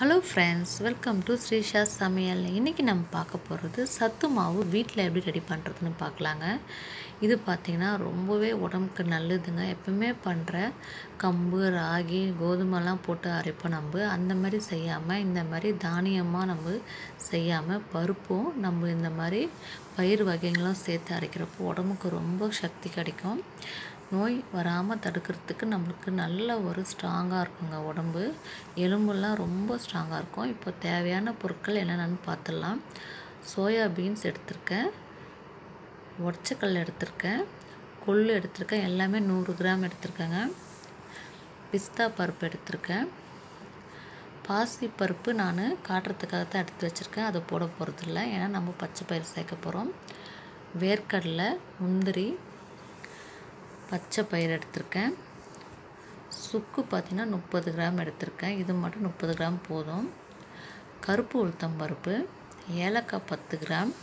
hello friends welcome to Srisha சமையல் இன்றைக்கி நம்ம பார்க்க போகிறது சத்து மாவு வீட்டில் எப்படி ரெடி பண்ணுறதுன்னு பார்க்கலாங்க இது பார்த்திங்கன்னா ரொம்பவே உடம்புக்கு நல்லதுங்க எப்பவுமே பண்ணுற கம்பு ராகி கோதுமைலாம் போட்டு அரைப்போம் நம்ம அந்த மாதிரி செய்யாமல் இந்த மாதிரி தானியமாக நம்ம செய்யாமல் பருப்பும் நம்ம இந்த மாதிரி பயிர் வகைகளும் சேர்த்து அரைக்கிறப்போ உடம்புக்கு ரொம்ப சக்தி கிடைக்கும் நோய் வராமல் தடுக்கிறதுக்கு நம்மளுக்கு நல்ல ஒரு ஸ்ட்ராங்காக இருக்குங்க உடம்பு எலும்புலாம் ரொம்ப ஸ்ட்ராங்காக இருக்கும் இப்போ தேவையான பொருட்கள் என்னென்னு பார்த்துடலாம் சோயா பீன்ஸ் எடுத்திருக்கேன் உடச்சக்கல் எடுத்திருக்கேன் கொள்ளு எடுத்திருக்கேன் எல்லாமே நூறு கிராம் எடுத்திருக்கேங்க பிஸ்தா பருப்பு எடுத்திருக்கேன் பாசி பருப்பு நான் காட்டுறதுக்காக தான் எடுத்து வச்சுருக்கேன் அதை போட போகிறதில்ல ஏன்னா நம்ம பச்சை பயிர் சேர்க்க போகிறோம் வேர்க்கடலை முந்திரி பச்சை பயிர் எடுத்திருக்கேன் சுக்கு பார்த்திங்கன்னா முப்பது கிராம் எடுத்திருக்கேன் இது மட்டும் முப்பது கிராம் போதும் கருப்பு உளுத்தம் பருப்பு ஏலக்காய் பத்து கிராம்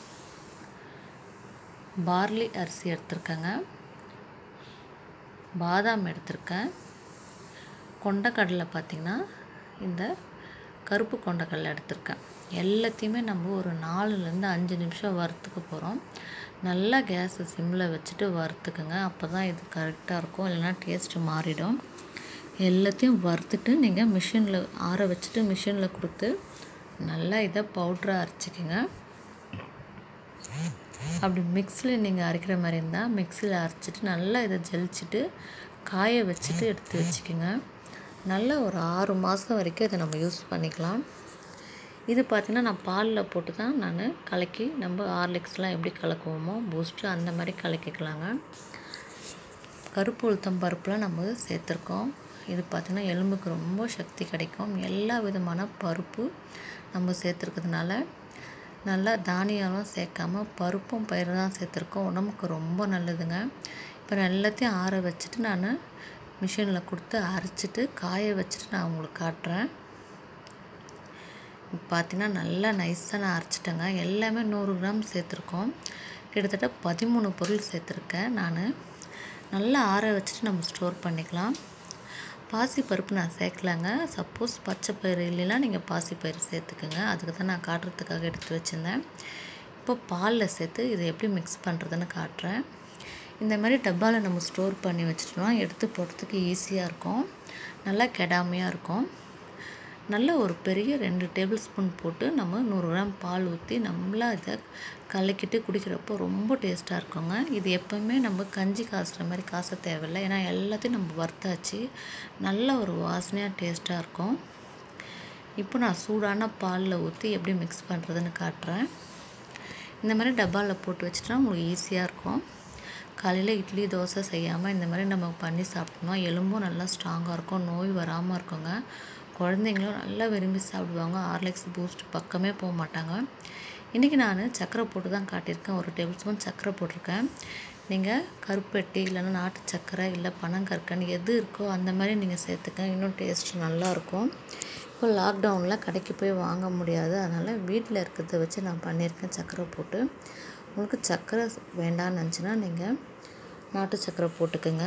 பார்லி அரிசி எடுத்திருக்கேங்க பாதாம் எடுத்திருக்கேன் கொண்டக்கடலை பார்த்திங்கன்னா இந்த கருப்பு கொண்டக்கடலை எடுத்திருக்கேன் எல்லாத்தையுமே நம்ம ஒரு நாலுலேருந்து அஞ்சு நிமிஷம் வறுத்துக்க போகிறோம் நல்லா கேஸை சிம்மில் வச்சுட்டு வறுத்துக்குங்க அப்போ தான் இது கரெக்டாக இருக்கும் இல்லைன்னா டேஸ்ட்டு மாறிடும் எல்லாத்தையும் வறுத்துட்டு நீங்கள் மிஷினில் ஆற வச்சுட்டு மிஷினில் கொடுத்து நல்லா இதை பவுட்ராக அரைச்சிக்கோங்க அப்படி மிக்ஸியில் நீங்கள் அரைக்கிற மாதிரி இருந்தால் மிக்ஸியில் அரைச்சிட்டு நல்லா இதை ஜலிச்சுட்டு காய வச்சுட்டு எடுத்து வச்சுக்கோங்க நல்லா ஒரு ஆறு மாதம் வரைக்கும் இதை நம்ம யூஸ் பண்ணிக்கலாம் இது பார்த்திங்கன்னா நான் பாலில் போட்டு தான் நான் கலக்கி நம்ம ஹார்லிக்ஸ்லாம் எப்படி கலக்குவோமோ பூஸ்ட்டு அந்த மாதிரி கலக்கிக்கலாங்க கருப்பு உளுத்தம் பருப்புலாம் நம்ம சேர்த்துருக்கோம் இது பார்த்திங்கன்னா எலும்புக்கு ரொம்ப சக்தி கிடைக்கும் எல்லா விதமான பருப்பு நம்ம சேர்த்துருக்கிறதுனால நல்லா தானியம்லாம் சேர்க்காம பருப்பும் பயிர் தான் சேர்த்துருக்கோம் உடம்புக்கு ரொம்ப நல்லதுங்க இப்போ எல்லாத்தையும் ஆற வச்சுட்டு நான் மிஷினில் கொடுத்து அரைச்சிட்டு காய வச்சுட்டு நான் உங்களுக்கு காட்டுறேன் பார்த்தீங்கன்னா நல்லா நைஸாக நான் அரைச்சிட்டேங்க எல்லாமே நூறு கிராம் சேர்த்துருக்கோம் கிட்டத்தட்ட பதிமூணு பொருள் சேர்த்துருக்கேன் நான் நல்லா ஆற வச்சுட்டு நம்ம ஸ்டோர் பண்ணிக்கலாம் பாசிப்பருப்பு நான் சேர்க்கலாங்க சப்போஸ் பச்சை பயிறு இல்லைன்னா நீங்கள் பாசிப்பயிறு சேர்த்துக்குங்க அதுக்கு தான் நான் காட்டுறதுக்காக எடுத்து வச்சுருந்தேன் இப்போ பாலில் சேர்த்து இதை எப்படி மிக்ஸ் பண்ணுறதுன்னு காட்டுறேன் இந்த மாதிரி டப்பாவில் நம்ம ஸ்டோர் பண்ணி வச்சுட்டோம்னா எடுத்து போடுறதுக்கு ஈஸியாக இருக்கும் நல்லா கெடாமையாக இருக்கும் நல்ல ஒரு பெரிய ரெண்டு டேபிள் ஸ்பூன் போட்டு நம்ம நூறு கிராம் பால் ஊற்றி நம்மளா இதை கலக்கிட்டு குடிக்கிறப்போ ரொம்ப டேஸ்ட்டாக இருக்குங்க இது எப்போவுமே நம்ம கஞ்சி காசுற மாதிரி காச தேவையில்லை ஏன்னா எல்லாத்தையும் நம்ம வறுத்தாச்சு நல்ல ஒரு வாசனையாக டேஸ்ட்டாக இருக்கும் இப்போ நான் சூடான பாலில் ஊற்றி எப்படி மிக்ஸ் பண்ணுறதுன்னு காட்டுறேன் இந்த மாதிரி டப்பாவில் போட்டு வச்சுட்டா உங்களுக்கு ஈஸியாக இருக்கும் காலையில் இட்லி தோசை செய்யாமல் இந்த மாதிரி நம்ம பண்ணி சாப்பிட்டோம்னா எலும்பும் நல்லா ஸ்ட்ராங்காக இருக்கும் நோய் வராமல் இருக்குங்க குழந்தைங்களும் நல்லா விரும்பி சாப்பிடுவாங்க ஹார்லிக்ஸ் பூஸ்ட் பக்கமே போக மாட்டாங்க இன்றைக்கி நான் சர்க்கரை போட்டு தான் காட்டியிருக்கேன் ஒரு டேபிள் ஸ்பூன் சர்க்கரை போட்டிருக்கேன் நீங்கள் கருப்பெட்டி இல்லைன்னா நாட்டு சர்க்கரை இல்லை பனங்கற்கண்டு எது இருக்கோ அந்த மாதிரி நீங்கள் சேர்த்துக்க இன்னும் டேஸ்ட் நல்லாயிருக்கும் இப்போ லாக்டவுனில் கடைக்கு போய் வாங்க முடியாது அதனால் வீட்டில் இருக்கிறத வச்சு நான் பண்ணியிருக்கேன் சர்க்கரை போட்டு உங்களுக்கு சர்க்கரை வேண்டாம்னு நினச்சின்னா நீங்கள் நாட்டு சர்க்கரை போட்டுக்கோங்க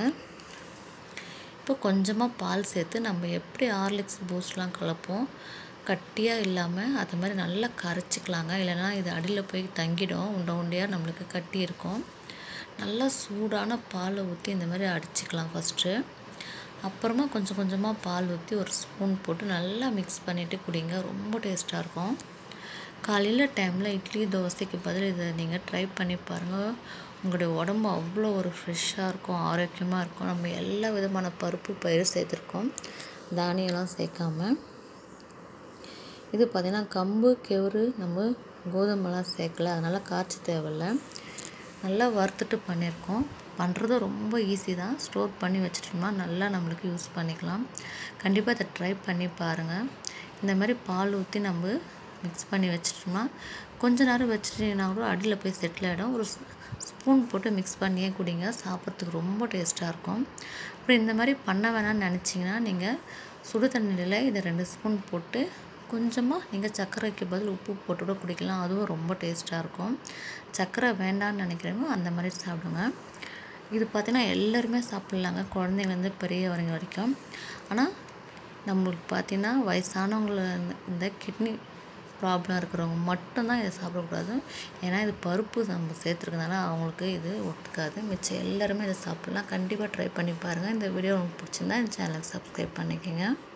இப்போ கொஞ்சமாக பால் சேர்த்து நம்ம எப்படி ஹார்லிக்ஸ் பூஸ்ட்லாம் கலப்போம் கட்டியாக இல்லாமல் அது மாதிரி நல்லா கரைச்சிக்கலாங்க இல்லைனா இது அடியில் போய் தங்கிடும் உண்டை உண்டையாக நம்மளுக்கு கட்டி இருக்கும் நல்லா சூடான பாலை ஊற்றி இந்த மாதிரி அடிச்சுக்கலாம் ஃபஸ்ட்டு அப்புறமா கொஞ்சம் கொஞ்சமாக பால் ஊற்றி ஒரு ஸ்பூன் போட்டு நல்லா மிக்ஸ் பண்ணிவிட்டு குடிங்க ரொம்ப டேஸ்ட்டாக இருக்கும் காலையில் டைமில் இட்லி தோசைக்கு பதில் இதை நீங்கள் ட்ரை பண்ணி பாருங்கள் உங்களுடைய உடம்பு அவ்வளோ ஒரு ஃப்ரெஷ்ஷாக இருக்கும் ஆரோக்கியமாக இருக்கும் நம்ம எல்லா விதமான பருப்பு பயிர் சேர்த்துருக்கோம் தானியம்லாம் சேர்க்காம இது பார்த்திங்கன்னா கம்பு கெவுரு நம்ம கோதுமைலாம் சேர்க்கல அதனால் காய்ச்சி தேவையில்ல நல்லா வறுத்துட்டு பண்ணியிருக்கோம் பண்ணுறது ரொம்ப ஈஸி தான் ஸ்டோர் பண்ணி வச்சுட்டோம்னா நல்லா நம்மளுக்கு யூஸ் பண்ணிக்கலாம் கண்டிப்பாக இதை ட்ரை பண்ணி பாருங்கள் இந்த மாதிரி பால் ஊற்றி நம்ம மிக்ஸ் பண்ணி வச்சிட்டோம்னா கொஞ்ச நேரம் வச்சுட்டிங்கன்னா கூட அடியில் போய் செட்டில் ஆகிடும் ஒரு ஸ்பூன் போட்டு மிக்ஸ் பண்ணியே குடிங்க சாப்பிட்றதுக்கு ரொம்ப டேஸ்ட்டாக இருக்கும் அப்புறம் இந்த மாதிரி பண்ண வேணாம்னு நினச்சிங்கன்னா நீங்கள் சுடு தண்ணியில் இதை ரெண்டு ஸ்பூன் போட்டு கொஞ்சமாக நீங்கள் சர்க்கரைக்கு பதில் உப்பு போட்டு கூட குடிக்கலாம் அதுவும் ரொம்ப டேஸ்ட்டாக இருக்கும் சர்க்கரை வேண்டாம்னு நினைக்கிறவங்க அந்த மாதிரி சாப்பிடுங்க இது பார்த்திங்கன்னா எல்லாருமே சாப்பிட்லாங்க குழந்தைங்கலேருந்து பெரியவங்க வரைக்கும் ஆனால் நம்மளுக்கு பார்த்தீங்கன்னா வயசானவங்கள இந்த கிட்னி ப்ராப்ளம் இருக்கிறவங்க மட்டும்தான் இதை சாப்பிடக்கூடாது ஏன்னா இது பருப்பு நம்ம சேர்த்துருக்கனால அவங்களுக்கு இது ஒத்துக்காது மிச்சம் எல்லாருமே இதை சாப்பிட்லாம் கண்டிப்பாக ட்ரை பண்ணி பாருங்கள் இந்த வீடியோ உங்களுக்கு பிடிச்சிருந்தா இந்த சேனலுக்கு சப்ஸ்கிரைப் பண்ணிக்கோங்க